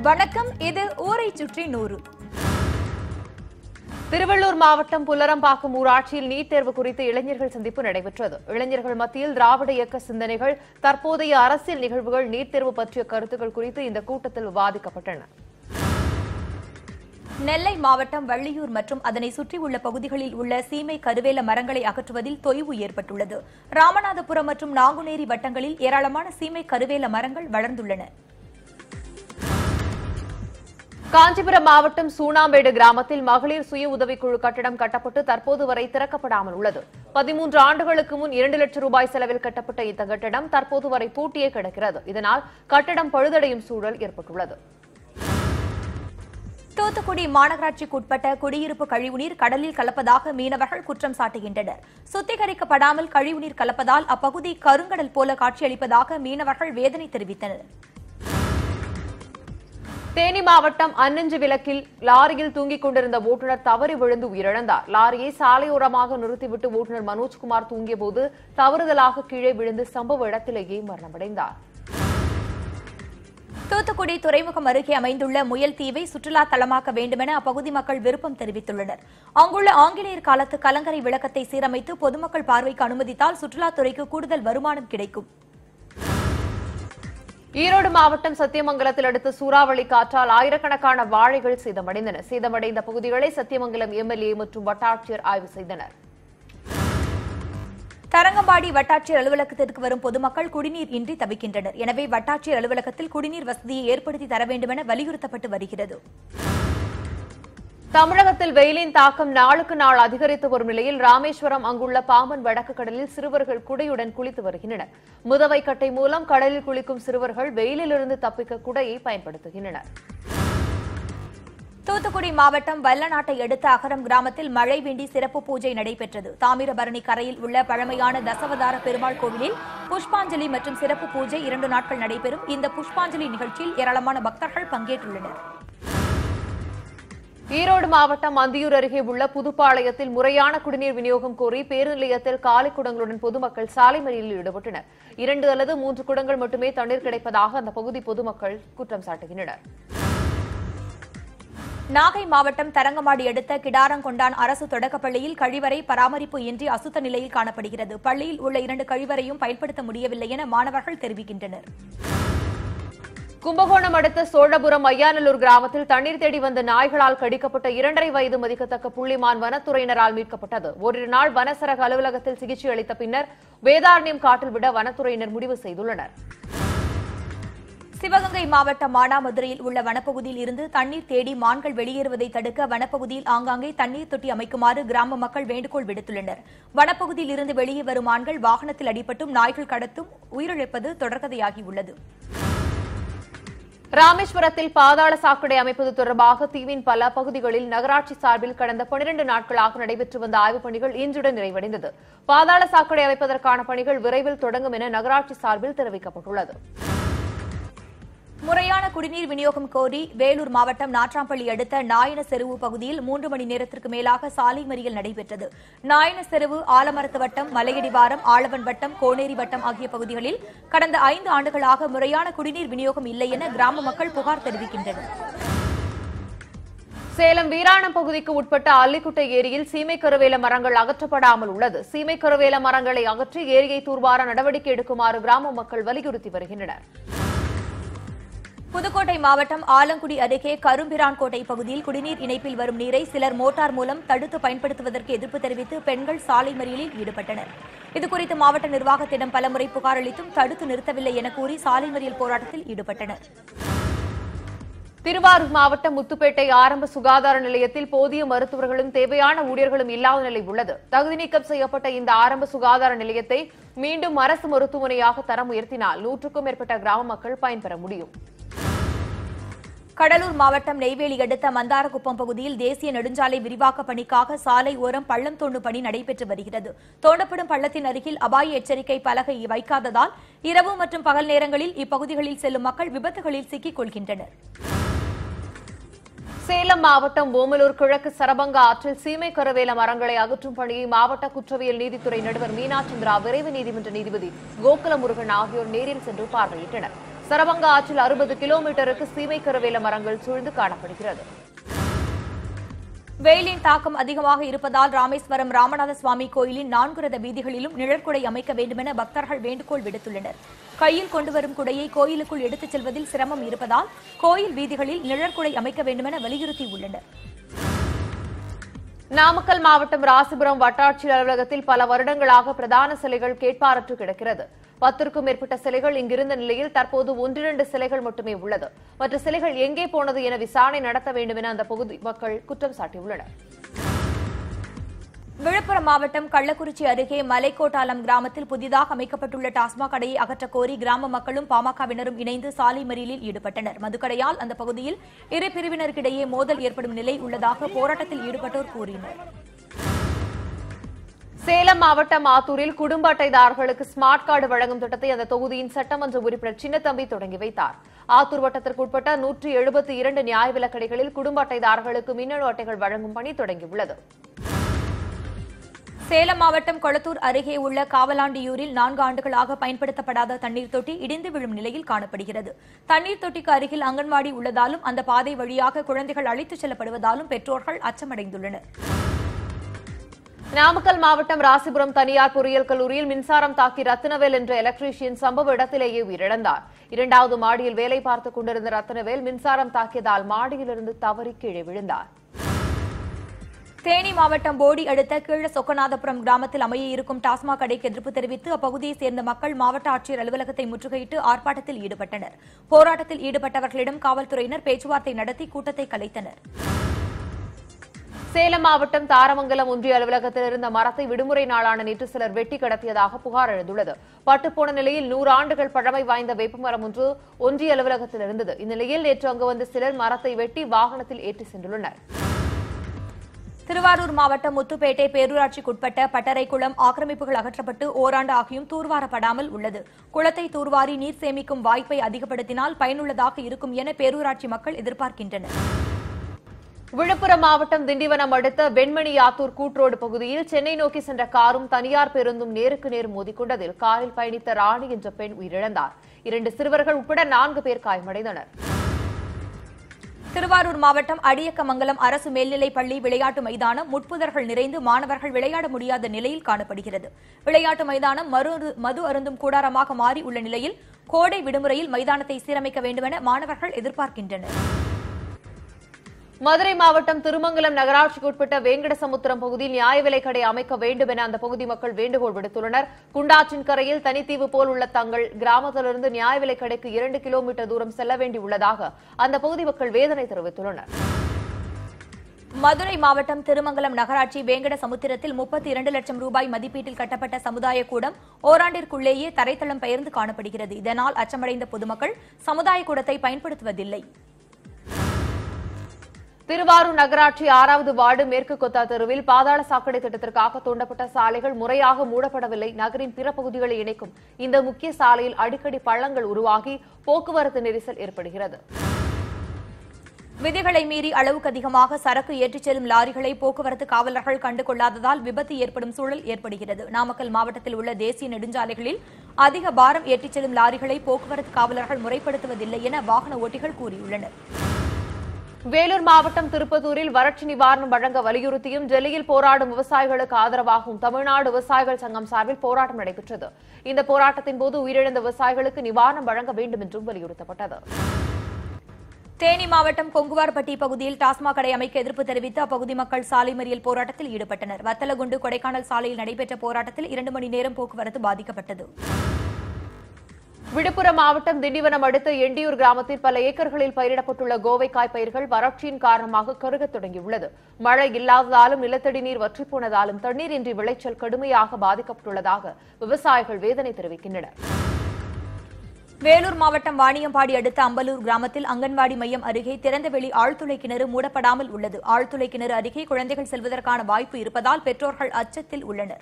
வணக்கம் இது ஊரை சுற்றி நூறு திருவள்ளூர் மாவட்டம் புல்லரம்பாக்கம் ஊராட்சியில் நீட் தேர்வு குறித்து இளைஞர்கள் சந்திப்பு நடைபெற்றது இளைஞர்கள் மத்தியில் திராவிட இயக்க சிந்தனைகள் தற்போதைய அரசியல் நிகழ்வுகள் நீட் தேர்வு பற்றிய கருத்துக்கள் குறித்து இந்த கூட்டத்தில் விவாதிக்கப்பட்டன நெல்லை மாவட்டம் வள்ளியூர் மற்றும் அதனை சுற்றியுள்ள பகுதிகளில் உள்ள சீமை கருவேல மரங்களை அகற்றுவதில் தொய்வு ஏற்பட்டுள்ளது ராமநாதபுரம் மற்றும் நாங்குநேரி வட்டங்களில் ஏராளமான சீமை கருவேல மரங்கள் வளர்ந்துள்ளன காஞ்சிபுரம் மாவட்டம் சூனாம்பேடு கிராமத்தில் மகளிர் சுய உதவிக்குழு கட்டடம் கட்டப்பட்டு தற்போது வரை திறக்கப்படாமல் உள்ளது பதிமூன்று ஆண்டுகளுக்கு முன் இரண்டு லட்சம் ரூபாய் செலவில் கட்டப்பட்ட இந்த கட்டடம் தற்போது வரை பூட்டியே கிடக்கிறது இதனால் கட்டடம் பழுதடையும் சூழல் ஏற்பட்டுள்ளது தூத்துக்குடி மாநகராட்சிக்கு உட்பட்ட குடியிருப்பு கழிவுநீர் கடலில் கலப்பதாக மீனவர்கள் குற்றம் சாட்டுகின்றனர் சுத்திகரிக்கப்படாமல் கழிவுநீர் கலப்பதால் அப்பகுதி கருங்கடல் போல காட்சியளிப்பதாக மீனவர்கள் வேதனை தெரிவித்தனர் தேனி மாவட்டம் அன்னஞ்சு விளக்கில் லாரியில் தூங்கிக் கொண்டிருந்த ஓட்டுநர் தவறி விழுந்து உயிரிழந்தார் லாரியை சாலையோரமாக நிறுத்திவிட்டு ஓட்டுநர் மனோஜ்குமார் தூங்கியபோது தவறுதலாக கீழே விழுந்து சம்பவ இடத்திலேயே மரணமடைந்தார் தூத்துக்குடி துறைமுகம் அருகே அமைந்துள்ள முயல் தீவை சுற்றுலா தலமாக்க வேண்டுமென அப்பகுதி மக்கள் விருப்பம் தெரிவித்துள்ளனர் அங்குள்ள ஆங்கிலேயர் காலத்து கலங்கரை விளக்கத்தை சீரமைத்து பொதுமக்கள் பார்வைக்கு அனுமதித்தால் சுற்றுலாத்துறைக்கு கூடுதல் வருமானம் கிடைக்கும் ஈரோடு மாவட்டம் சத்தியமங்கலத்தில் அடுத்த சூறாவளி காற்றால் ஆயிரக்கணக்கான வாழைகள் சேதமடைந்தன சேதமடைந்த பகுதிகளை சத்தியமங்கலம் எம்எல்ஏ மற்றும் வட்டாட்சியர் ஆய்வு செய்தனர் தரங்கம்பாடி வட்டாட்சியர் அலுவலகத்திற்கு வரும் பொதுமக்கள் குடிநீர் இன்றி தவிக்கின்றனர் எனவே வட்டாட்சியர் அலுவலகத்தில் குடிநீர் வசதியை ஏற்படுத்தி தர வேண்டுமென வலியுறுத்தப்பட்டு வருகிறது தமிழகத்தில் வெயிலின் தாக்கம் நாளுக்கு நாள் அதிகரித்து வரும் நிலையில் ராமேஸ்வரம் அங்குள்ள பாம்பன் வடக்கு கடலில் சிறுவர்கள் குடையுடன் குளித்து வருகின்றனர் முதவை கட்டை மூலம் கடலில் குளிக்கும் சிறுவர்கள் வெயிலிலிருந்து தப்பிக்க குடையை பயன்படுத்துகின்றனர் தூத்துக்குடி மாவட்டம் வல்லநாட்டை அடுத்த அகரம் கிராமத்தில் மழை வேண்டி சிறப்பு பூஜை நடைபெற்றது தாமிரபரணி கரையில் உள்ள பழமையான தசவதார பெருமாள் கோவிலில் புஷ்பாஞ்சலி மற்றும் சிறப்பு பூஜை இரண்டு நாட்கள் நடைபெறும் இந்த புஷ்பாஞ்சலி நிகழ்ச்சியில் ஏராளமான பக்தர்கள் பங்கேற்றுள்ளனர் ஈரோடு மாவட்டம் அந்தியூர் அருகே உள்ள புதுப்பாளையத்தில் முறையான குடிநீர் விநியோகம் கோரி பேருந்து நிலையத்தில் காலி குடங்களுடன் பொதுமக்கள் சாலை மறியலில் ஈடுபட்டனர் இரண்டு அல்லது மூன்று குடங்கள் மட்டுமே தண்ணீர் கிடைப்பதாக அந்த பகுதி பொதுமக்கள் குற்றம் சாட்டுகின்றனர் நாகை மாவட்டம் தரங்கம்பாடி அடுத்த கிடாரங்கொண்டான் அரசு தொடக்கப்பள்ளியில் கழிவறை பராமரிப்பு இன்றி அசுத்த நிலையில் காணப்படுகிறது பள்ளியில் உள்ள இரண்டு கழிவறையும் பயன்படுத்த முடியவில்லை என மாணவர்கள் தெரிவிக்கின்றனர் கும்பகோணம் அடுத்த சோழபுரம் ஐயாநல்லூர் கிராமத்தில் தண்ணீர் தேடி வந்த நாய்களால் கடிக்கப்பட்ட இரண்டரை வயது மதிக்கத்தக்க புள்ளிமான் வனத்துறையினரால் மீட்கப்பட்டது ஓரிரு நாள் வனசரக அலுவலகத்தில் சிகிச்சை அளித்த பின்னர் வேதாரண்யம் காட்டில் விட வனத்துறையினர் முடிவு செய்துள்ளனர் சிவகங்கை மாவட்டம் மானாமதுரையில் உள்ள வனப்பகுதியில் இருந்து தண்ணீர் தேடி மான்கள் வெளியேறுவதை தடுக்க வனப்பகுதியில் ஆங்காங்கே தண்ணீர் தொட்டி அமைக்குமாறு கிராம மக்கள் வேண்டுகோள் விடுத்துள்ளனர் வனப்பகுதியில் இருந்து வெளியே வரும் மான்கள் வாகனத்தில் அடிபட்டும் நாய்கள் கடத்தும் உயிரிழப்பது தொடர்கதையாகியுள்ளது ராமேஸ்வரத்தில் பாதாள சாக்கடை அமைப்பது தொடர்பாக தீவின் பல பகுதிகளில் நகராட்சி சார்பில் கடந்த பனிரண்டு நாட்களாக நடைபெற்று வந்த ஆய்வுப் பணிகள் இன்றுடன் நிறைவடைந்தது பாதாள சாக்கடை அமைப்பதற்கான பணிகள் விரைவில் தொடங்கும் என நகராட்சி சார்பில் தெரிவிக்கப்பட்டுள்ளது முறையான குடிநீர் விநியோகம் கோரி வேலூர் மாவட்டம் நாட்ராம்பள்ளி அடுத்த நாயன செருவு பகுதியில் மூன்று மணி நேரத்திற்கு மேலாக சாலை மறியல் நடைபெற்றது நாயன செருவு ஆலமரத்து வட்டம் மலையடிவாரம் ஆளவன் வட்டம் கோனேரி வட்டம் ஆகிய பகுதிகளில் கடந்த ஐந்து ஆண்டுகளாக முறையான குடிநீர் விநியோகம் இல்லை என கிராம மக்கள் புகார் தெரிவிக்கின்றனர் சேலம் வீராணம் பகுதிக்கு உட்பட்ட அல்லிக்குட்டை ஏரியில் சீமை கருவேல மரங்கள் அகற்றப்படாமல் உள்ளது சீமை கருவேல மரங்களை அகற்றி ஏரியை தூர்வார நடவடிக்கை எடுக்குமாறு கிராம மக்கள் வலியுறுத்தி வருகின்றனர் புதுக்கோட்டை மாவட்டம் ஆலங்குடி அருகே கரும்பிரான்கோட்டை பகுதியில் குடிநீர் இணைப்பில் வரும் நீரை சிலர் மோட்டார் மூலம் தடுத்து பயன்படுத்துவதற்கு எதிர்ப்பு தெரிவித்து பெண்கள் சாலை மறியலில் ஈடுபட்டனர் இதுகுறித்து மாவட்ட நிர்வாகத்திடம் பலமுறை புகார் அளித்தும் தடுத்து நிறுத்தவில்லை என கூறி சாலை மறியல் போராட்டத்தில் ஈடுபட்டனர் திருவாரூர் மாவட்டம் முத்துப்பேட்டை ஆரம்ப சுகாதார நிலையத்தில் போதிய மருத்துவர்களும் தேவையான ஊழியர்களும் இல்லாத நிலை உள்ளது தகுதி நீக்கம் செய்யப்பட்ட இந்த ஆரம்ப சுகாதார நிலையத்தை மீண்டும் அரசு மருத்துவமனையாக தரம் உயர்த்தினால் நூற்றுக்கும் மேற்பட்ட கிராம மக்கள் பயன்பெற முடியும் கடலூர் மாவட்டம் நெய்வேலி அடுத்த மந்தாரகுப்பம் பகுதியில் தேசிய நெடுஞ்சாலை விரிவாக்க பணிக்காக சாலை ஓரம் பள்ளம் தோண்டும் பணி நடைபெற்று வருகிறது தோண்டப்படும் பள்ளத்தின் அருகில் அபாய எச்சரிக்கை பலகை வைக்காததால் இரவு மற்றும் பகல் நேரங்களில் இப்பகுதிகளில் செல்லும் மக்கள் விபத்துகளில் சிக்கிக் கொள்கின்றனர் சேலம் மாவட்டம் ஓமலூர் கிழக்கு சரபங்கா ஆற்றில் சீமை கருவேல மரங்களை அகற்றும் பணியை மாவட்ட குற்றவியல் நீதித்துறை நடுவர் மீனாச்சந்திரா விரைவு நீதிமன்ற நீதிபதி கோகுல முருகன் ஆகியோர் நேரில் சென்று பார்வையிட்டனர் சரவங்க ஆற்றில் அறுபது கிலோமீட்டருக்கு சீமை கருவேல மரங்கள் சூழ்ந்து காணப்படுகிறது வெயிலின் தாக்கம் அதிகமாக இருப்பதால் ராமேஸ்வரம் ராமநாத சுவாமி கோயிலின் நான்கு ரத வீதிகளிலும் நிழற்குடை அமைக்க வேண்டுமென பக்தர்கள் வேண்டுகோள் விடுத்துள்ளனர் கையில் கொண்டு வரும் குடையை கோயிலுக்குள் எடுத்துச் செல்வதில் சிரமம் இருப்பதால் கோயில் வீதிகளில் நிழற்குடை அமைக்க வேண்டுமென வலியுறுத்தியுள்ளனர் நாமக்கல் மாவட்டம் ராசிபுரம் வட்டாட்சியர் அலுவலகத்தில் பல வருடங்களாக பிரதான சிலைகள் கேட்பாரற்று கிடக்கிறது பத்திற்கும் மேற்பட்ட சிலைகள் இங்கிருந்த நிலையில் தற்போது ஒன்றிரண்டு சிலைகள் மட்டுமே உள்ளது மற்ற சிலைகள் எங்கே போனது என விசாரணை நடத்த வேண்டும் என அந்த பகுதி மக்கள் குற்றம் சாட்டியுள்ளனர் விழுப்புரம் மாவட்டம் கள்ளக்குறிச்சி அருகே மலைக்கோட்டாலம் கிராமத்தில் புதிதாக அமைக்கப்பட்டுள்ள டாஸ்மாக் கடையை அகற்றக் கோரி கிராம மக்களும் பாமகவினரும் இணைந்து சாலை மறியலில் ஈடுபட்டனர் மதுக்கடையால் அந்த பகுதியில் இரு பிரிவினருக்கிடையே மோதல் ஏற்படும் நிலை உள்ளதாக போராட்டத்தில் ஈடுபட்டோர் கூறினர் சேலம் மாவட்டம் ஆத்தூரில் குடும்ப அட்டைதாரர்களுக்கு ஸ்மார்ட் கார்டு வழங்கும் திட்டத்தை அந்த தொகுதியின் சட்டமன்ற உறுப்பினர் சின்னத்தம்பி தொடங்கி வைத்தார் ஆத்தூர் வட்டத்திற்குட்பட்ட நூற்றி எழுபத்தி இரண்டு நியாய விலைக் கடைகளில் குடும்ப அட்டைதாரர்களுக்கு மின்னணு அட்டைகள் வழங்கும் பணி தொடங்கியுள்ளது சேலம் மாவட்டம் கொளத்தூர் அருகே உள்ள காவலாண்டியூரில் நான்கு ஆண்டுகளாக பயன்படுத்தப்படாத தண்ணீர் தொட்டி இடிந்து விழும் நிலையில் காணப்படுகிறது தண்ணீர் தொட்டிக்கு அருகில் அங்கன்வாடி உள்ளதாலும் அந்த பாதை வழியாக குழந்தைகள் அழைத்துச் செல்லப்படுவதாலும் பெற்றோர்கள் அச்சமடைந்துள்ளனர் நாமக்கல் மாவட்டம் ராசிபுரம் தனியார் பொறியியல் கல்லூரியில் மின்சாரம் தாக்கி ரத்தினவேல் என்ற எலக்ட்ரீஷியன் சம்பவ இடத்திலேயே உயிரிழந்தார் இரண்டாவது மாடியில் வேலை பார்த்துக் கொண்டிருந்த ரத்தினவேல் மின்சாரம் தாக்கியதால் மாடியிலிருந்து தவறி கீழே விழுந்தார் தேனி மாவட்டம் போடி அடுத்த கீழ சொக்கநாதபுரம் கிராமத்தில் அமைய இருக்கும் டாஸ்மாக் கடைக்கு எதிர்ப்பு தெரிவித்து அப்பகுதியைச் சேர்ந்த மக்கள் மாவட்ட ஆட்சியர் அலுவலகத்தை முற்றுகையிட்டு ஆர்ப்பாட்டத்தில் ஈடுபட்டனர் போராட்டத்தில் ஈடுபட்டவர்களிடம் காவல்துறையினர் பேச்சுவார்த்தை நடத்தி கூட்டத்தை கலைத்தனர் சேலம் மாவட்டம் தாரமங்கலம் ஒன்றிய அலுவலகத்தில் இருந்த மரத்தை விடுமுறை நாளான நேற்று சிலர் வெட்டி கடத்தியதாக புகார் எழுந்துள்ளது பட்டுப்போன நிலையில் நூறு ஆண்டுகள் பழமை வாய்ந்த வேப்பமரம் ஒன்று ஒன்றிய அலுவலகத்தில் இருந்தது இந்நிலையில் நேற்று அங்கு வந்த சிலர் மரத்தை வெட்டி வாகனத்தில் ஏற்றி சென்றுள்ளனர் திருவாரூர் மாவட்டம் முத்துப்பேட்டை பேரூராட்சிக்குட்பட்ட பட்டறைக்குளம் ஆக்கிரமிப்புகள் அகற்றப்பட்டு ஓராண்டு ஆகியும் தூர்வாரப்படாமல் உள்ளது குளத்தை தூர்வாரி நீர் சேமிக்கும் வாய்ப்பை அதிகப்படுத்தினால் பயனுள்ளதாக இருக்கும் என பேரூராட்சி மக்கள் எதிர்பார்க்கின்றனர் விழுப்புரம் மாவட்டம் திண்டிவனம் அடுத்த வெண்மணி ஆத்தூர் கூட்ரோடு பகுதியில் சென்னை நோக்கி சென்ற காரும் தனியார் பேருந்தும் நேருக்கு நேர் மோதிக்கொண்டதில் காரில் பயணித்த ராணி என்ற பெண் உயிரிழந்தார் இரண்டு சிறுவர்கள் உட்பட நான்கு பேர் காயமடைந்தனர் திருவாரூர் மாவட்டம் அடியக்கமங்கலம் அரசு மேல்நிலைப் பள்ளி விளையாட்டு மைதானம் முட்புதர்கள் நிறைந்து மாணவர்கள் விளையாட முடியாத நிலையில் காணப்படுகிறது விளையாட்டு மைதானம் மறு- மது அருந்தும் கூடாரமாக மாறி உள்ள நிலையில் கோடை விடுமுறையில் மைதானத்தை சீரமைக்க வேண்டுமென மாணவர்கள் எதிர்பார்க்கின்றனர் மதுரை மாவட்டம் திருமங்கலம் நகராட்சிக்குட்பட்ட வேங்கடசமுத்திரம் பகுதியில் நியாய விலைக் கடை அமைக்க வேண்டும் என அந்த பகுதி மக்கள் வேண்டுகோள் விடுத்துள்ளனர் குண்டாற்றின் கரையில் தனித்தீவு போல் உள்ள தங்கள் கிராமத்திலிருந்து நியாய விலைக் கடைக்கு இரண்டு கிலோமீட்டர் தூரம் செல்ல வேண்டியுள்ளதாக அந்த பகுதி மக்கள் வேதனை தெரிவித்துள்ளனர் மதுரை மாவட்டம் திருமங்கலம் நகராட்சி வேங்கட சமுத்திரத்தில் முப்பத்தி இரண்டு லட்சம் ரூபாய் மதிப்பீட்டில் கட்டப்பட்ட சமுதாய கூடம் ஓராண்டிற்குள்ளேயே தரைத்தளம் பெயர்ந்து காணப்படுகிறது இதனால் அச்சமடைந்த பொதுமக்கள் சமுதாய கூடத்தை பயன்படுத்துவதில்லை திருவாரூர் நகராட்சி ஆறாவது வார்டு மேற்கு கொத்தா தெருவில் பாதாள சாக்கடை திட்டத்திற்காக தோண்டப்பட்ட சாலைகள் முறையாக மூடப்படவில்லை நகரின் பிற பகுதிகளை இணைக்கும் இந்த முக்கிய சாலையில் அடிக்கடி பள்ளங்கள் உருவாகி போக்குவரத்து நெரிசல் ஏற்படுகிறது விதிகளை மீறி அளவுக்கு அதிகமாக சரக்கு ஏற்றிச் செல்லும் லாரிகளை போக்குவரத்து காவலர்கள் கண்டுகொள்ளாததால் விபத்து ஏற்படும் சூழல் ஏற்படுகிறது நாமக்கல் மாவட்டத்தில் உள்ள தேசிய நெடுஞ்சாலைகளில் அதிக பாரம் ஏற்றிச் செல்லும் லாரிகளை போக்குவரத்து காவலர்கள் முறைப்படுத்துவதில்லை என வாகன ஓட்டிகள் கூறியுள்ளனர் வேலூர் மாவட்டம் திருப்பத்தூரில் வறட்சி நிவாரணம் வழங்க வலியுறுத்தியும் டெல்லியில் போராடும் விவசாயிகளுக்கு ஆதரவாகவும் தமிழ்நாடு விவசாயிகள் சங்கம் சார்பில் போராட்டம் நடைபெற்றது இந்த போராட்டத்தின் போது உயிரிழந்த விவசாயிகளுக்கு நிவாரணம் வழங்க வேண்டும் என்றும் வலியுறுத்தப்பட்டது தேனி மாவட்டம் கொங்குவார்பட்டி பகுதியில் டாஸ்மாக் கடை அமைக்க எதிர்ப்பு தெரிவித்து அப்பகுதி மக்கள் சாலை மறியல் போராட்டத்தில் ஈடுபட்டனர் வத்தலகுண்டு கொடைக்கானல் சாலையில் நடைபெற்ற போராட்டத்தில் இரண்டு மணி நேரம் போக்குவரத்து பாதிக்கப்பட்டது விழுப்புரம் மாவட்டம் திண்டிவனம் அடுத்த எண்டியூர் கிராமத்தில் பல ஏக்கர்களில் பயிரிடப்பட்டுள்ள கோவைக்காய் பயிர்கள் வறட்சியின் காரணமாக கருகத் தொடங்கியுள்ளது மழை இல்லாததாலும் நிலத்தடி நீர் வற்றிப்போனதாலும் தண்ணீரின்றி விளைச்சல் கடுமையாக பாதிக்கப்பட்டுள்ளதாக விவசாயிகள் வேதனை தெரிவிக்கின்றனர் வேலூர் மாவட்டம் வாணியம்பாடி அடுத்த அம்பலூர் கிராமத்தில் அங்கன்வாடி மையம் அருகே திறந்தவெளி ஆழ்துளை கிணறு மூடப்படாமல் உள்ளது ஆழ்துளை கிணறு அருகே குழந்தைகள் செல்வதற்கான வாய்ப்பு இருப்பதால் பெற்றோர்கள் அச்சத்தில் உள்ளனர்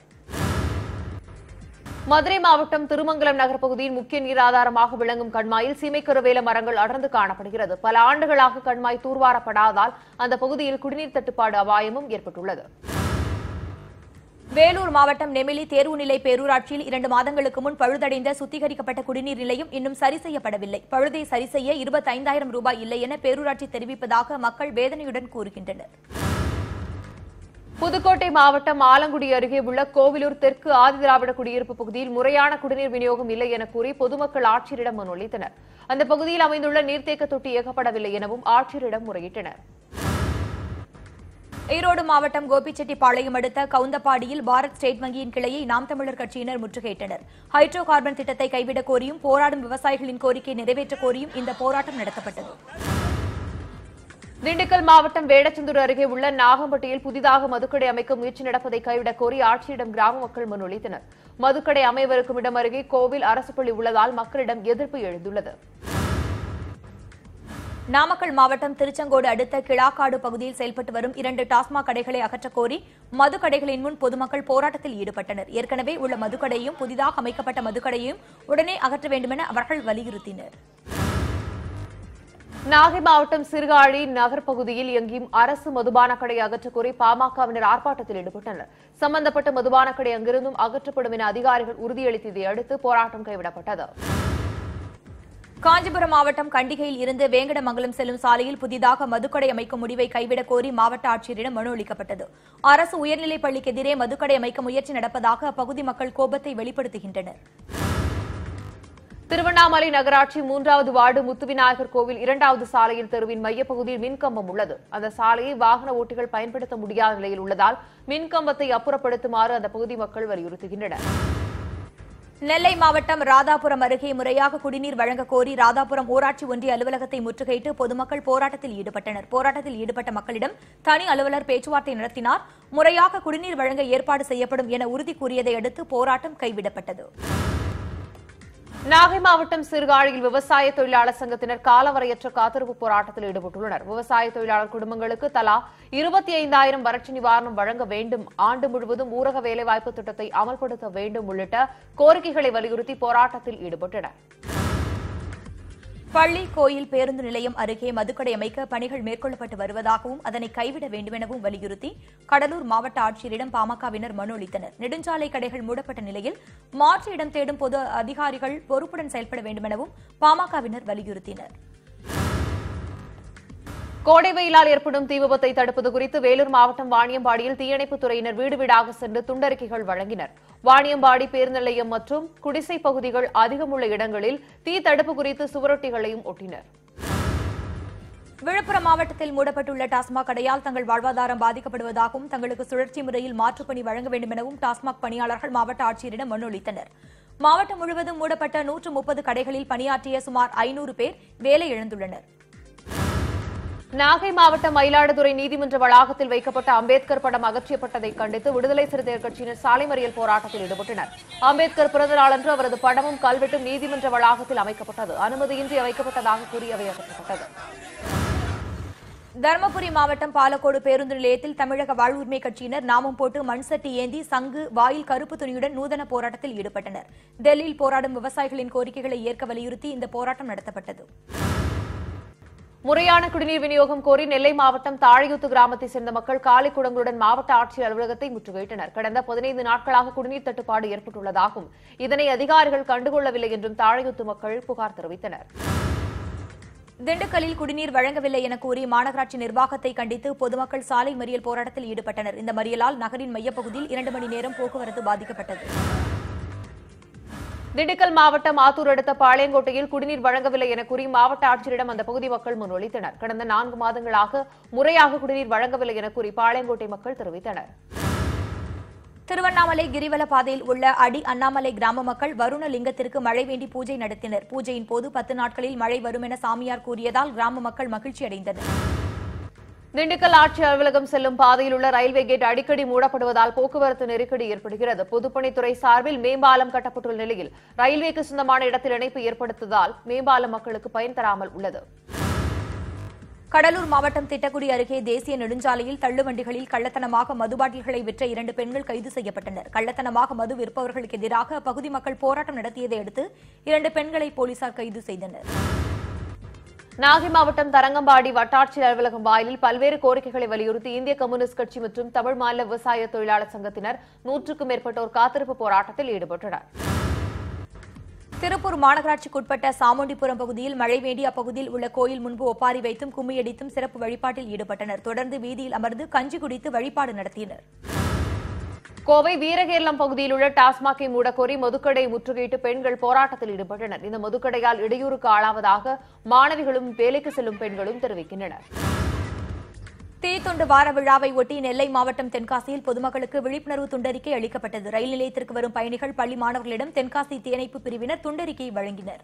மதுரை மாவட்டம் திருமங்கலம் நகர் பகுதியின் முக்கிய நீர் ஆதாரமாக விளங்கும் கண்மாயில் சீமைக்கருவேல மரங்கள் அடர்ந்து காணப்படுகிறது பல ஆண்டுகளாக கண்மாய் தூர்வாரப்படாததால் அந்த பகுதியில் குடிநீர் தட்டுப்பாடு அபாயமும் ஏற்பட்டுள்ளது வேலூர் மாவட்டம் நெமிலி தேர்வுநிலை பேரூராட்சியில் இரண்டு மாதங்களுக்கு முன் பழுதடைந்த சுத்திகரிக்கப்பட்ட குடிநீர் நிலையம் இன்னும் சரி செய்யப்படவில்லை பழுதை சரி செய்ய இருபத்தைந்தாயிரம் ரூபாய் இல்லை என பேரூராட்சி தெரிவிப்பதாக மக்கள் வேதனையுடன் கூறுகின்றனர் புதுக்கோட்டை மாவட்டம் ஆலங்குடி அருகே உள்ள கோவிலூர் தெற்கு ஆதிதிராவிட குடியிருப்பு பகுதியில் முறையான குடிநீர் விநியோகம் இல்லை என கூறி பொதுமக்கள் ஆட்சியரிடம் மனு அளித்தனர் அந்த பகுதியில் அமைந்துள்ள நீர்த்தேக்க தொட்டி இயக்கப்படவில்லை எனவும் ஆட்சியரிடம் முறையிட்டனர் ஈரோடு மாவட்டம் கோபிச்செட்டிப்பாளையம் அடுத்த கவுந்தப்பாடியில் பாரத் ஸ்டேட் வங்கியின் கிளையை நாம் தமிழர் கட்சியினர் முற்றுகையிட்டனர் ஹைட்ரோ கார்பன் திட்டத்தை கைவிடக் கோரியும் போராடும் விவசாயிகளின் கோரிக்கையை நிறைவேற்றக் கோரியும் இந்த போராட்டம் நடத்தப்பட்டது திண்டுக்கல் மாவட்டம் வேடச்சந்தூர் அருகே உள்ள நாகம்பட்டியில் புதிதாக மதுக்கடை அமைக்க முயற்சி நடப்பதை கைவிடக் கோரி ஆட்சியிடம் கிராம மக்கள் மனு அளித்தனர் மதுக்கடை அமையவிருக்கும் இடம் அருகே கோவில் அரசு பள்ளி உள்ளதால் மக்களிடம் எதிர்ப்பு எழுந்துள்ளது நாமக்கல் மாவட்டம் திருச்செங்கோடு அடுத்த கிளாக்காடு பகுதியில் செயல்பட்டு வரும் இரண்டு டாஸ்மாக் கடைகளை அகற்றக் கோரி மதுக்கடைகளின் முன் பொதுமக்கள் போராட்டத்தில் ஈடுபட்டனர் ஏற்கனவே உள்ள மதுக்கடையும் புதிதாக அமைக்கப்பட்ட மதுக்கடையும் உடனே அகற்ற வேண்டுமென அவர்கள் வலியுறுத்தினர் நாகை மாவட்டம் சிறுகாழி நகர் பகுதியில் எங்கேயும் அரசு மதுபான கடை அகற்றக் கோரி பாமகவினர் ஆர்ப்பாட்டத்தில் ஈடுபட்டனர் சம்பந்தப்பட்ட மதுபான கடை அங்கிருந்தும் அகற்றப்படும் என அதிகாரிகள் உறுதியளித்ததை அடுத்து போராட்டம் கைவிடப்பட்டது காஞ்சிபுரம் மாவட்டம் கண்டிகையில் இருந்து வேங்கடமங்கலம் செல்லும் சாலையில் புதிதாக மதுக்கடை அமைக்கும் முடிவை கைவிடக் கோரி மாவட்ட ஆட்சியரிடம் மனு அளிக்கப்பட்டது அரசு உயர்நிலைப் பள்ளிக்கு எதிரே மதுக்கடை அமைக்க முயற்சி நடப்பதாக அப்பகுதி மக்கள் கோபத்தை வெளிப்படுத்துகின்றனர் திருவண்ணாமலை நகராட்சி மூன்றாவது வார்டு முத்துவிநாயகர் கோவில் இரண்டாவது சாலையில் தெருவின் மையப்பகுதியில் மின்கம்பம் உள்ளது அந்த சாலையை வாகன ஓட்டிகள் பயன்படுத்த முடியாத நிலையில் உள்ளதால் மின்கம்பத்தை அப்புறப்படுத்துமாறு அந்த பகுதி மக்கள் வலியுறுத்துகின்றனர் நெல்லை மாவட்டம் ராதாபுரம் அருகே முறையாக குடிநீர் வழங்கக் கோரி ராதாபுரம் ஊராட்சி ஒன்றிய அலுவலகத்தை முற்றுகையிட்டு பொதுமக்கள் போராட்டத்தில் ஈடுபட்டனர் போராட்டத்தில் ஈடுபட்ட மக்களிடம் தனி அலுவலர் பேச்சுவார்த்தை நடத்தினார் முறையாக குடிநீர் வழங்க ஏற்பாடு செய்யப்படும் என உறுதி கூறியதை அடுத்து போராட்டம் கைவிடப்பட்டது நாகை மாவட்டம் சிறுகாழியில் விவசாய தொழிலாளர் சங்கத்தினர் காலவரையற்ற காத்திருப்பு போராட்டத்தில் ஈடுபட்டுள்ளனர் விவசாய தொழிலாளர் குடும்பங்களுக்கு தலா இருபத்தி ஐந்தாயிரம் வறட்சி நிவாரணம் வழங்க வேண்டும் ஆண்டு முழுவதும் ஊரக வேலைவாய்ப்பு திட்டத்தை அமல்படுத்த வேண்டும் உள்ளிட்ட கோரிக்கைகளை வலியுறுத்தி போராட்டத்தில் ஈடுபட்டனர் பள்ளி கோயில் பேருந்து நிலையம் அருகே மதுக்கடை அமைக்க பணிகள் மேற்கொள்ளப்பட்டு வருவதாகவும் அதனை கைவிட வேண்டுமெனவும் வலியுறுத்தி கடலூர் மாவட்ட ஆட்சியரிடம் பாமகவினர் மனு அளித்தனர் நெடுஞ்சாலை கடைகள் மூடப்பட்ட நிலையில் மாற்று இடம் தேடும் பொது அதிகாரிகள் பொறுப்புடன் செயல்பட வேண்டுமெனவும் பாமகவினர் வலியுறுத்தினர் கோடை வெயிலால் ஏற்படும் தீ விபத்தை தடுப்பது குறித்து வேலூர் மாவட்டம் வாணியம்பாடியில் தீயணைப்புத் துறையினர் வீடு வீடாக சென்று துண்டறிக்கைகள் வழங்கினர் வாணியம்பாடி பேருந்து நிலையம் மற்றும் குடிசை பகுதிகள் அதிகமுள்ள இடங்களில் தீ தடுப்பு குறித்து சுவரொட்டிகளையும் ஒட்டினர் விழுப்புரம் மாவட்டத்தில் மூடப்பட்டுள்ள டாஸ்மாக் கடையால் தங்கள் வாழ்வாதாரம் பாதிக்கப்படுவதாகவும் தங்களுக்கு சுழற்சி முறையில் மாற்றுப் பணி வழங்க வேண்டுமெனவும் டாஸ்மாக் பணியாளர்கள் மாவட்ட ஆட்சியரிடம் மனு அளித்தனர் மாவட்டம் முழுவதும் மூடப்பட்ட நூற்று முப்பது கடைகளில் பணியாற்றிய சுமார் ஐநூறு பேர் வேலை இழந்துள்ளனர் நாகை மாவட்டம் மயிலாடுதுறை நீதிமன்ற வளாகத்தில் வைக்கப்பட்ட அம்பேத்கர் படம் அகற்றியப்பட்டதை கண்டித்து விடுதலை சிறுத்தைகள் கட்சியினர் சாலை மறியல் போராட்டத்தில் ஈடுபட்டனர் அம்பேத்கர் பிறந்த நாளன்று அவரது படமும் கல்வெட்டும் நீதிமன்ற வளாகத்தில் அமைக்கப்பட்டது அனுமதியின்றி வைக்கப்பட்டதாக கூறி அவை அகற்றப்பட்டது தருமபுரி மாவட்டம் பாலக்கோடு பேருந்து நிலையத்தில் தமிழக வாழ்வுரிமை கட்சியினர் நாமம் போட்டு மண் சட்டி ஏந்தி சங்கு வாயில் கருப்பு துணியுடன் நூதன போராட்டத்தில் ஈடுபட்டனர் டெல்லியில் போராடும் விவசாயிகளின் கோரிக்கைகளை ஏற்க வலியுறுத்தி இந்த போராட்டம் நடத்தப்பட்டது முறையான குடிநீர் விநியோகம் கோரி நெல்லை மாவட்டம் தாழையூத்து கிராமத்தைச் சேர்ந்த மக்கள் காலி குடங்களுடன் மாவட்ட ஆட்சியர் அலுவலகத்தை முற்றுகையிட்டனர் கடந்த பதினைந்து நாட்களாக குடிநீர் தட்டுப்பாடு ஏற்பட்டுள்ளதாகவும் இதனை அதிகாரிகள் கண்டுகொள்ளவில்லை என்றும் தாழையூத்து மக்கள் புகார் தெரிவித்தனர் திண்டுக்கல்லில் குடிநீர் வழங்கவில்லை என கூறி மாநகராட்சி நிர்வாகத்தை கண்டித்து பொதுமக்கள் சாலை மறியல் போராட்டத்தில் ஈடுபட்டனர் இந்த மறியலால் நகரின் மையப்பகுதியில் இரண்டு மணி நேரம் போக்குவரத்து பாதிக்கப்பட்டது திண்டுக்கல் மாவட்டம் ஆத்தூர் அடுத்த பாளையங்கோட்டையில் குடிநீர் வழங்கவில்லை என கூறி மாவட்ட ஆட்சியரிடம் அந்த பகுதி மக்கள் முன்மொழித்தனர் கடந்த நான்கு மாதங்களாக முறையாக குடிநீர் வழங்கவில்லை என கூறி பாளையங்கோட்டை மக்கள் தெரிவித்தனர் திருவண்ணாமலை கிரிவல பாதையில் உள்ள அடி அண்ணாமலை கிராம மக்கள் வருண லிங்கத்திற்கு மழை வேண்டி பூஜை நடத்தினர் பூஜையின் போது பத்து நாட்களில் மழை வரும் என சாமியார் கூறியதால் கிராம மக்கள் மகிழ்ச்சி அடைந்தனர் திண்டுக்கல் ஆட்சி அலுவலகம் செல்லும் பாதையில் உள்ள ரயில்வே கேட் அடிக்கடி மூடப்படுவதால் போக்குவரத்து நெருக்கடி ஏற்படுகிறது பொதுப்பணித்துறை சார்பில் மேம்பாலம் கட்டப்பட்டுள்ள நிலையில் ரயில்வேக்கு சொந்தமான இடத்தில் இணைப்பு ஏற்படுத்துவதால் மேம்பாலம் மக்களுக்கு பயன் தராமல் உள்ளது கடலூர் மாவட்டம் திட்டக்குடி அருகே தேசிய நெடுஞ்சாலையில் தள்ளுவண்டிகளில் கள்ளத்தனமாக மது பாட்டில்களை விற்ற இரண்டு பெண்கள் கைது செய்யப்பட்டனர் கள்ளத்தனமாக மது விற்பவர்களுக்கு எதிராக அப்பகுதி மக்கள் போராட்டம் நடத்தியதை அடுத்து இரண்டு பெண்களை போலீசார் கைது செய்தனர் நாகை மாவட்டம் தரங்கம்பாடி வட்டாட்சியர் அலுவலகம் வாயிலில் பல்வேறு கோரிக்கைகளை வலியுறுத்தி இந்திய கம்யூனிஸ்ட் கட்சி மற்றும் தமிழ் மாநில விவசாய தொழிலாளர் சங்கத்தினர் நூற்றுக்கும் மேற்பட்டோர் காத்திருப்பு போராட்டத்தில் ஈடுபட்டனர் திருப்பூர் மாநகராட்சிக்குட்பட்ட சாமுண்டிபுரம் பகுதியில் மழை வேண்டி அப்பகுதியில் உள்ள கோயில் முன்பு ஒப்பாரி வைத்தும் கும்மியடித்தும் சிறப்பு வழிபாட்டில் ஈடுபட்டனர் தொடர்ந்து வீதியில் அமர்ந்து கஞ்சி குடித்து வழிபாடு நடத்தினர் கோவை வீரகேரளம் பகுதியில் உள்ள டாஸ்மாகை மூடக்கோரி மதுக்கடை முற்றுகையிட்டு பெண்கள் போராட்டத்தில் ஈடுபட்டனர் இந்த மதுக்கடையால் இடையூறுக்கு ஆளாவதாக மாணவிகளும் வேலைக்கு செல்லும் பெண்களும் தெரிவிக்கின்றனர் தீத்துண்டு வார விழாவை ஒட்டி நெல்லை மாவட்டம் தென்காசியில் பொதுமக்களுக்கு விழிப்புணர்வு துண்டறிக்கை அளிக்கப்பட்டது ரயில் நிலையத்திற்கு வரும் பயணிகள் பள்ளி மாணவர்களிடம் தென்காசி தீயணைப்பு பிரிவினர் துண்டறிக்கையை வழங்கினர்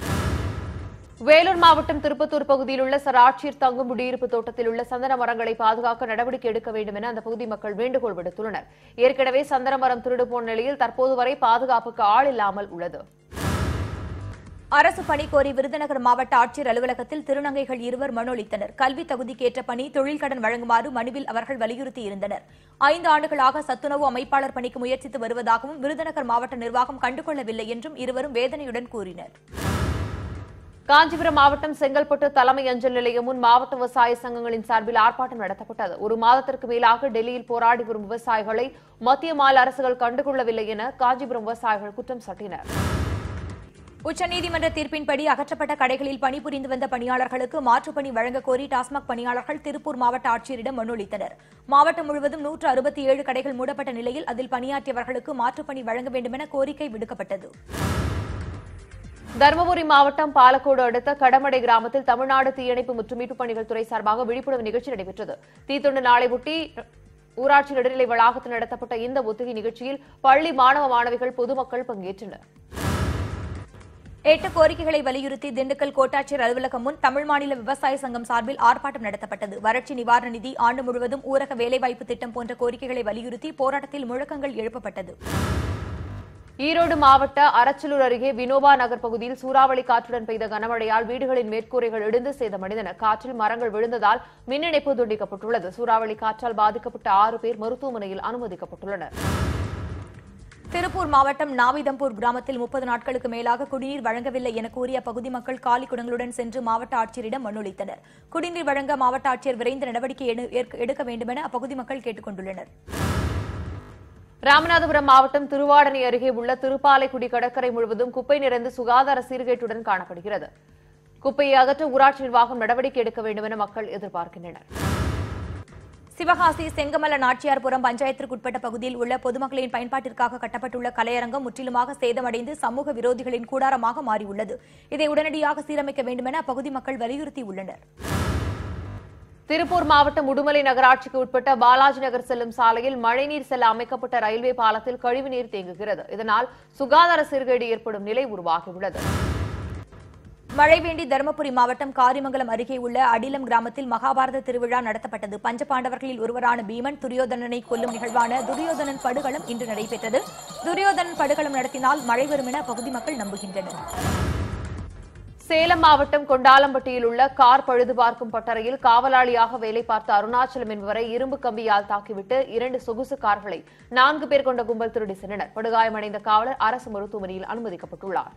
வேலூர் மாவட்டம் திருப்பத்தூர் பகுதியில் உள்ள சராட்சியர் தங்கும் குடியிருப்பு தோட்டத்தில் உள்ள சந்தன மரங்களை பாதுகாக்க நடவடிக்கை எடுக்க வேண்டும் என அந்த பகுதி மக்கள் வேண்டுகோள் விடுத்துள்ளனர் ஏற்கனவே சந்தன மரம் திருடு போன நிலையில் தற்போது வரை பாதுகாப்புக்கு ஆள் இல்லாமல் உள்ளது அரசு பணி கோரி விருதுநகர் மாவட்ட ஆட்சியர் அலுவலகத்தில் திருநங்கைகள் இருவர் மனு அளித்தனர் கல்வி தகுதிக்கேற்ற பணி தொழில் கடன் வழங்குமாறு மனுவில் அவர்கள் வலியுறுத்தியிருந்தனர் ஐந்து ஆண்டுகளாக சத்துணவு அமைப்பாளர் பணிக்கு முயற்சித்து வருவதாகவும் விருதுநகர் மாவட்ட நிர்வாகம் கண்டுகொள்ளவில்லை என்றும் இருவரும் வேதனையுடன் கூறினர் காஞ்சிபுரம் மாவட்டம் செங்கல்பட்டு தலைமை அஞ்சல் நிலையம் முன் மாவட்ட விவசாய சங்கங்களின் சார்பில் ஆர்ப்பாட்டம் நடத்தப்பட்டது ஒரு மாதத்திற்கு மேலாக டெல்லியில் போராடி வரும் விவசாயிகளை மத்திய மாநில அரசுகள் கண்டுகொள்ளவில்லை என காஞ்சிபுரம் விவசாயிகள் குற்றம் சாட்டினர் உச்சநீதிமன்ற தீர்ப்பின்படி அகற்றப்பட்ட கடைகளில் பணிபுரிந்து வந்த பணியாளர்களுக்கு மாற்றுப் பணி வழங்கக் கோரி டாஸ்மாக் பணியாளர்கள் திருப்பூர் மாவட்ட ஆட்சியரிடம் மனு அளித்தனர் மாவட்டம் முழுவதும் நூற்று அறுபத்தி ஏழு கடைகள் மூடப்பட்ட நிலையில் அதில் பணியாற்றியவர்களுக்கு மாற்றுப் பணி வழங்க வேண்டுமென கோரிக்கை விடுக்கப்பட்டது தருமபுரி மாவட்டம் பாலக்கோடு அடுத்த கடமடை கிராமத்தில் தமிழ்நாடு தீயணைப்பு மற்றும் மீட்புப் பணிகள் துறை சார்பாக விழிப்புணர்வு நிகழ்ச்சி நடைபெற்றது தீத்தொண்டு நாளை ஒட்டி ஊராட்சி நடுநிலை வளாகத்தில் நடத்தப்பட்ட இந்த ஒத்திகை நிகழ்ச்சியில் பள்ளி மாணவ மாணவிகள் பொதுமக்கள் பங்கேற்றனர் எட்டு கோரிக்கைகளை வலியுறுத்தி திண்டுக்கல் கோட்டாட்சியர் அலுவலகம் முன் தமிழ் மாநில விவசாய சங்கம் சார்பில் ஆர்ப்பாட்டம் நடத்தப்பட்டது வறட்சி நிவாரண நிதி ஆண்டு முழுவதும் ஊரக வேலைவாய்ப்பு திட்டம் போன்ற கோரிக்கைகளை வலியுறுத்தி போராட்டத்தில் முழக்கங்கள் எழுப்பப்பட்டது ஈரோடு மாவட்ட அரச்சலூர் அருகே வினோபா நகர் பகுதியில் சூறாவளி காற்றுடன் பெய்த கனமழையால் வீடுகளின் மேற்கூரைகள் இடிந்து சேதமடைந்தன காற்றில் மரங்கள் விழுந்ததால் மின் இணைப்பு துண்டிக்கப்பட்டுள்ளது சூறாவளி காற்றால் பாதிக்கப்பட்ட ஆறு பேர் மருத்துவமனையில் அனுமதிக்கப்பட்டுள்ளனர் திருப்பூர் மாவட்டம் நாவிதம்பூர் கிராமத்தில் முப்பது நாட்களுக்கு மேலாக குடிநீர் வழங்கவில்லை என கூறிய அப்பகுதி மக்கள் காலி குடங்களுடன் சென்று மாவட்ட ஆட்சியரிடம் மனு அளித்தனர் குடிநீர் வழங்க மாவட்ட ஆட்சியர் விரைந்து நடவடிக்கை எடு- ஏற்க- எடுக்க வேண்டுமென அப்பகுதி மக்கள் கேட்டுக் கொண்டுள்ளனர் ராமநாதபுரம் மாவட்டம் திருவாடனை அருகே உள்ள திருப்பாலைக்குடி கடற்கரை முழுவதும் குப்பை நிறைந்து சுகாதார சீர்கேட்டுடன் காணப்படுகிறது குப்பையை அகற்ற ஊராட்சி நிர்வாகம் நடவடிக்கை எடுக்க வேண்டும் என மக்கள் எதிர்பார்க்கின்றனர் சிவகாசி செங்கமல நாச்சியார்புரம் பஞ்சாயத்திற்குட்பட்ட பகுதியில் உள்ள பொதுமக்களின் பயன்பாட்டிற்காக கட்டப்பட்டுள்ள கலையரங்கம் முற்றிலுமாக சேதமடைந்து சமூக விரோதிகளின் கூடாரமாக மாறியுள்ளது இதை உடனடியாக சீரமைக்க வேண்டுமென அப்பகுதி மக்கள் வலியுறுத்தியுள்ளனர் திருப்பூர் மாவட்டம் உடுமலை நகராட்சிக்கு உட்பட்ட பாலாஜி நகர் செல்லும் சாலையில் மழைநீர் செல்ல அமைக்கப்பட்ட ரயில்வே பாலத்தில் கழிவுநீர் தேங்குகிறது இதனால் சுகாதார சீர்கேடு ஏற்படும் நிலை உருவாகியுள்ளது மழை வேண்டி தருமபுரி மாவட்டம் காரிமங்கலம் அருகே உள்ள அடிலம் கிராமத்தில் மகாபாரத திருவிழா நடத்தப்பட்டது பஞ்சபாண்டவர்களில் ஒருவரான பீமன் துரியோதனனை கொல்லும் நிகழ்வான துரியோதனன் படுகளம் இன்று நடைபெற்றது துரியோதனன் படுகளம் நடத்தினால் மழை வரும் என அப்பகுதி மக்கள் நம்புகின்றனர் சேலம் மாவட்டம் கொண்டாலம்பட்டியில் உள்ள கார் பழுது பார்க்கும் பட்டறையில் காவலாளியாக வேலை பார்த்த அருணாச்சலம் என்பவரை இரும்பு கம்பியால் தாக்கிவிட்டு இரண்டு சொகுசு கார்களை நான்கு பேர் கொண்ட கும்பல் திருடி சென்றனர் படுகாயமடைந்த காவலர் அரசு மருத்துவமனையில் அனுமதிக்கப்பட்டுள்ளார்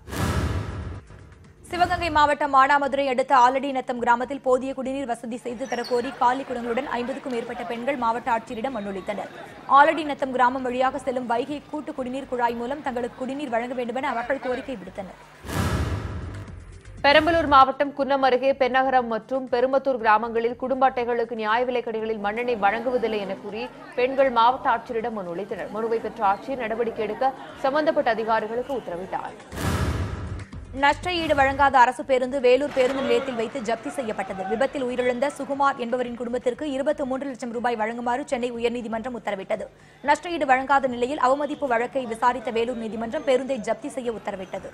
சிவகங்கை மாவட்டம் மானாமதுரை அடுத்த ஆலடி நத்தம் கிராமத்தில் போதிய குடிநீர் வசதி செய்து தரக்கோரி காலி குடங்களுடன் ஐம்பதுக்கும் மேற்பட்ட பெண்கள் மாவட்ட ஆட்சியரிடம் மனு அளித்தனர் ஆலடி நத்தம் கிராமம் வழியாக செல்லும் வைகை கூட்டு குடிநீர் குழாய் மூலம் தங்களுக்கு குடிநீர் வழங்க வேண்டுமென அவர்கள் கோரிக்கை விடுத்தனர் பெரம்பலூர் மாவட்டம் குன்னம் அருகே பென்னகரம் மற்றும் பெரும்பத்தூர் கிராமங்களில் குடும்ப அட்டைகளுக்கு நியாய விலைக் கடைகளில் மண்ணெண்ணெய் வழங்குவதில்லை என கூறி பெண்கள் மாவட்ட ஆட்சியரிடம் மனு அளித்தனர் மனுவை பெற்ற ஆட்சியர் நடவடிக்கை எடுக்க சம்பந்தப்பட்ட அதிகாரிகளுக்கு உத்தரவிட்டார் நஷ்ட ஈடு வழங்காத அரசு பேருந்து வேலூர் பேருந்து நிலையத்தில் வைத்து ஜப்தி செய்யப்பட்டது விபத்தில் உயிரிழந்த சுகுமார் என்பவரின் குடும்பத்திற்கு இருபத்தி மூன்று லட்சம் ரூபாய் வழங்குமாறு சென்னை உயர்நீதிமன்றம் உத்தரவிட்டது நஷ்ட ஈடு வழங்காத நிலையில் அவமதிப்பு வழக்கை விசாரித்த வேலூர் நீதிமன்றம் பேருந்தை ஜப்தி செய்ய உத்தரவிட்டது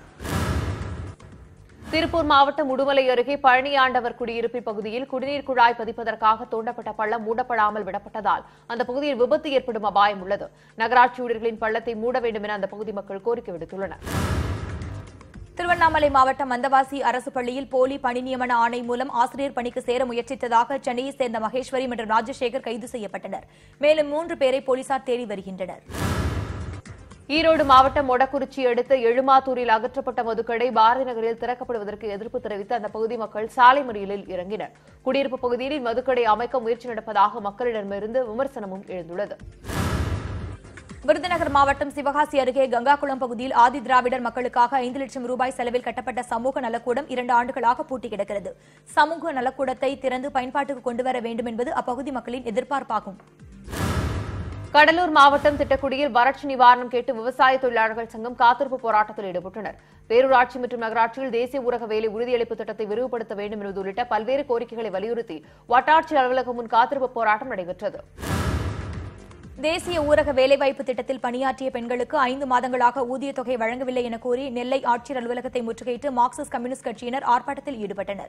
திருப்பூர் மாவட்டம் உடுமலை அருகே பழனியாண்டவர் குடியிருப்பு பகுதியில் குடிநீர் குழாய் பதிப்பதற்காக தோண்டப்பட்ட பள்ளம் மூடப்படாமல் விடப்பட்டதால் அந்த பகுதியில் விபத்து ஏற்படும் அபாயம் உள்ளது நகராட்சி ஊழியர்களின் பள்ளத்தை மூட வேண்டும் என அந்த பகுதி மக்கள் கோரிக்கை விடுத்துள்ளனர் திருவண்ணாமலை மாவட்டம் மந்தவாசி அரசு பள்ளியில் போலி பணி நியமன ஆணை மூலம் ஆசிரியர் பணிக்கு சேர முயற்சித்ததாக சென்னையைச் சேர்ந்த மகேஸ்வரி மற்றும் ராஜசேகர் கைது செய்யப்பட்டனர் மேலும் மூன்று பேரை போலீசார் தேடி வருகின்றனர் ஈரோடு மாவட்டம் மொடக்குறிச்சி அடுத்த எழுமாத்தூரில் அகற்றப்பட்ட மதுக்கடை பாரதி நகரில் திறக்கப்படுவதற்கு எதிர்ப்பு தெரிவித்து அந்த பகுதி மக்கள் சாலை மறியலில் இறங்கினர் குடியிருப்பு பகுதியில் மதுக்கடை அமைக்க முயற்சி நடப்பதாக மக்களிடமிருந்து விமர்சனமும் எழுந்துள்ளது விருதுநகர் மாவட்டம் சிவகாசி அருகே கங்காகுளம் பகுதியில் ஆதி திராவிடர் மக்களுக்காக ஐந்து லட்சம் ரூபாய் செலவில் கட்டப்பட்ட சமூக நலக்கூடம் இரண்டு ஆண்டுகளாக பூட்டி கிடக்கிறது சமூக நலக்கூடத்தை திறந்து பயன்பாட்டுக்கு கொண்டுவர வேண்டும் என்பது அப்பகுதி மக்களின் எதிர்பார்ப்பாகும் கடலூர் மாவட்டம் திட்டக்குடியில் வறட்சி நிவாரணம் கேட்டு விவசாய தொழிலாளர்கள் சங்கம் காத்திருப்பு போராட்டத்தில் ஈடுபட்டனர் பேரூராட்சி மற்றும் நகராட்சியில் தேசிய ஊரக வேலை உறுதியளிப்பு திட்டத்தை விரிவுபடுத்த வேண்டும் என்பது உள்ளிட்ட பல்வேறு கோரிக்கைகளை வலியுறுத்தி வட்டாட்சியர் அலுவலகம் முன் காத்திருப்பு போராட்டம் நடைபெற்றது தேசிய ஊரக வேலைவாய்ப்பு திட்டத்தில் பணியாற்றிய பெண்களுக்கு ஐந்து மாதங்களாக ஊதியத் தொகை வழங்கவில்லை என கூறி நெல்லை ஆட்சியர் அலுவலகத்தை முற்றுகையிட்டு மார்க்சிஸ்ட் கம்யூனிஸ்ட் கட்சியினர் ஆர்ப்பாட்டத்தில் ஈடுபட்டனர்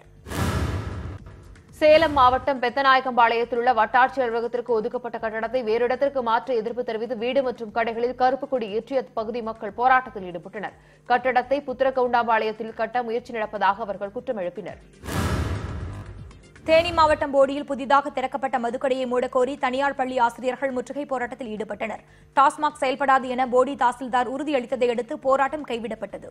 சேலம் மாவட்டம் பெத்தநாயக்கம்பாளையத்தில் உள்ள வட்டாட்சியர் அலுவலகத்திற்கு ஒதுக்கப்பட்ட கட்டடத்தை வேறு இடத்திற்கு மாற்ற எதிர்ப்பு தெரிவித்து வீடு மற்றும் கடைகளில் கருப்பு கொடி ஏற்றி அப்பகுதி மக்கள் போராட்டத்தில் ஈடுபட்டனர் கட்டடத்தை புத்திரகவுண்டாம்பாளையத்தில் கட்ட முயற்சி நடப்பதாக அவர்கள் குற்றம் எழுப்பினர் தேனி மாவட்டம் போடியில் புதிதாக திறக்கப்பட்ட மதுக்கடையை மூடக்கோரி தனியார் பள்ளி ஆசிரியர்கள் முற்றுகை போராட்டத்தில் ஈடுபட்டனர் டாஸ்மாக் செயல்படாது என போடி தாசில்தார் உறுதியளித்ததை அடுத்து போராட்டம் கைவிடப்பட்டது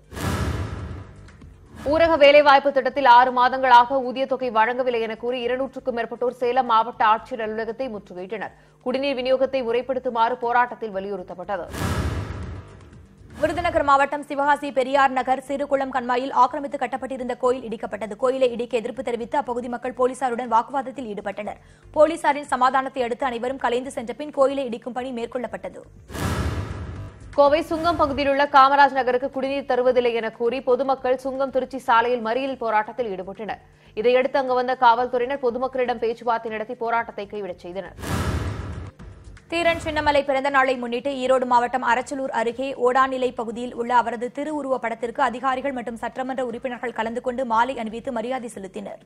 ஊரக வேலைவாய்ப்பு திட்டத்தில் ஆறு மாதங்களாக ஊதியத் தொகை வழங்கவில்லை என கூறி இருநூற்றுக்கும் மேற்பட்டோர் சேலம் மாவட்ட ஆட்சியர் அலுவலகத்தை முற்றுகையிட்டனர் குடிநீர் விநியோகத்தை முறைப்படுத்துமாறு போராட்டத்தில் வலியுறுத்தப்பட்டது விருதுநகர் மாவட்டம் சிவகாசி பெரியார் நகர் சிறுகுளம் கண்மாயில் ஆக்கிரமித்து கட்டப்பட்டிருந்த கோயில் இடிக்கப்பட்டது கோயிலை இடிக்க எதிர்ப்பு தெரிவித்து அப்பகுதி மக்கள் போலீசாருடன் வாக்குவாதத்தில் ஈடுபட்டனர் போலீசாரின் சமாதானத்தை அடுத்து அனைவரும் கலைந்து சென்ற பின் கோயிலை இடிக்கும் பணி மேற்கொள்ளப்பட்டது கோவை சுங்கம் பகுதியில் உள்ள காமராஜ் நகருக்கு குடிநீர் தருவதில்லை என கூறி பொதுமக்கள் சுங்கம் திருச்சி சாலையில் மறியல் போராட்டத்தில் ஈடுபட்டனர் இதையடுத்து அங்கு வந்த காவல்துறையினர் பொதுமக்களிடம் பேச்சுவார்த்தை நடத்தி போராட்டத்தை கைவிடச் செய்தனர் தீரன் சின்னமலை பிறந்த நாளை முன்னிட்டு ஈரோடு மாவட்டம் அரச்சலூர் அருகே ஓடாநிலை பகுதியில் உள்ள அவரது திருவுருவ படத்திற்கு அதிகாரிகள் மற்றும் சட்டமன்ற உறுப்பினர்கள் கலந்து கொண்டு மாலை அணிவித்து மரியாதை செலுத்தினர்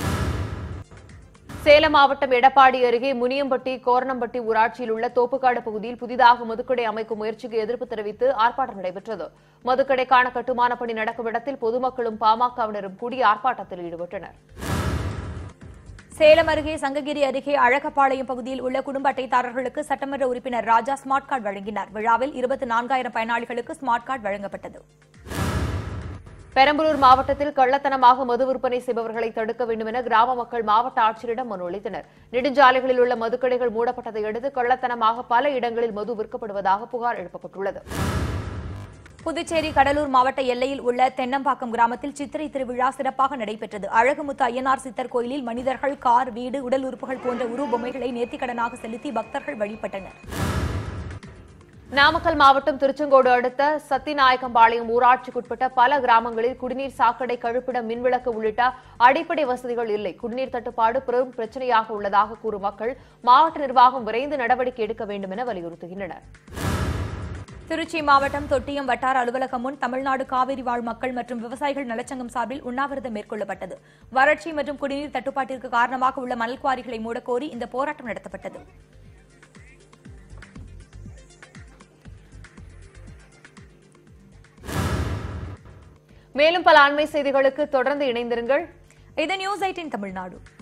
சேலம் மாவட்டம் எடப்பாடி அருகே முனியம்பட்டி கோரணம்பட்டி ஊராட்சியில் உள்ள தோப்புக்காடு பகுதியில் புதிதாக மதுக்கடை அமைக்கும் முயற்சிக்கு எதிர்ப்பு தெரிவித்து ஆர்ப்பாட்டம் நடைபெற்றது மதுக்கடைக்கான கட்டுமான பணி நடக்கும் இடத்தில் பொதுமக்களும் பாமகவினரும் கூடி ஆர்ப்பாட்டத்தில் ஈடுபட்டனர் சேலம் அருகே சங்ககிரி அருகே அழகப்பாளையம் பகுதியில் உள்ள குடும்ப அட்டைதாரர்களுக்கு சட்டமன்ற உறுப்பினர் ராஜா ஸ்மார்ட் கார்டு வழங்கினார் விழாவில் இருபத்தி நான்காயிரம் பயனாளிகளுக்கு ஸ்மார்ட் கார்டு வழங்கப்பட்டது பெரம்பலூர் மாவட்டத்தில் கள்ளத்தனமாக மது விற்பனை செய்பவர்களை தடுக்க வேண்டும் என கிராம மக்கள் மாவட்ட ஆட்சியரிடம் மனு அளித்தனர் நெடுஞ்சாலைகளில் உள்ள மதுக்கடைகள் மூடப்பட்டதை அடுத்து கள்ளத்தனமாக பல இடங்களில் மது விற்கப்படுவதாக புகார் எழுப்பப்பட்டுள்ளது புதுச்சேரி கடலூர் மாவட்ட எல்லையில் உள்ள தென்னம்பாக்கம் கிராமத்தில் சித்திரை திருவிழா சிறப்பாக நடைபெற்றது அழகுமுத்து ஐயனார் சித்தர் கோயிலில் மனிதர்கள் கார் வீடு உடல் உறுப்புகள் போன்ற உரு பொம்மைகளை நேர்த்திக்கடனாக செலுத்தி பக்தர்கள் வழிபட்டனர் நாமக்கல் மாவட்டம் திருச்செங்கோடு அடுத்த சத்திநாயக்கம்பாளையம் ஊராட்சிக்குட்பட்ட பல கிராமங்களில் குடிநீர் சாக்கடை கழிப்பிடம் மின்விளக்கு உள்ளிட்ட அடிப்படை வசதிகள் இல்லை குடிநீர் தட்டுப்பாடு பெரும் பிரச்சனையாக உள்ளதாக கூறும் மக்கள் மாவட்ட நிர்வாகம் விரைந்து நடவடிக்கை எடுக்க வேண்டும் என வலியுறுத்துகின்றனர் திருச்சி மாவட்டம் தொட்டியம் வட்டார அலுவலகம் முன் தமிழ்நாடு காவிரி வாழ் மக்கள் மற்றும் விவசாயிகள் நலச்சங்கம் சார்பில் உண்ணாவிரதம் மேற்கொள்ளப்பட்டது வறட்சி மற்றும் குடிநீர் தட்டுப்பாட்டிற்கு காரணமாக உள்ள மணல் குவாரிகளை மூடக்கோரி இந்த போராட்டம் நடத்தப்பட்டது மேலும் பல அண்மை செய்திகளுக்கு தொடர்ந்து இணைந்திருங்கள் இது நியூஸ் எயிட்டின் தமிழ்நாடு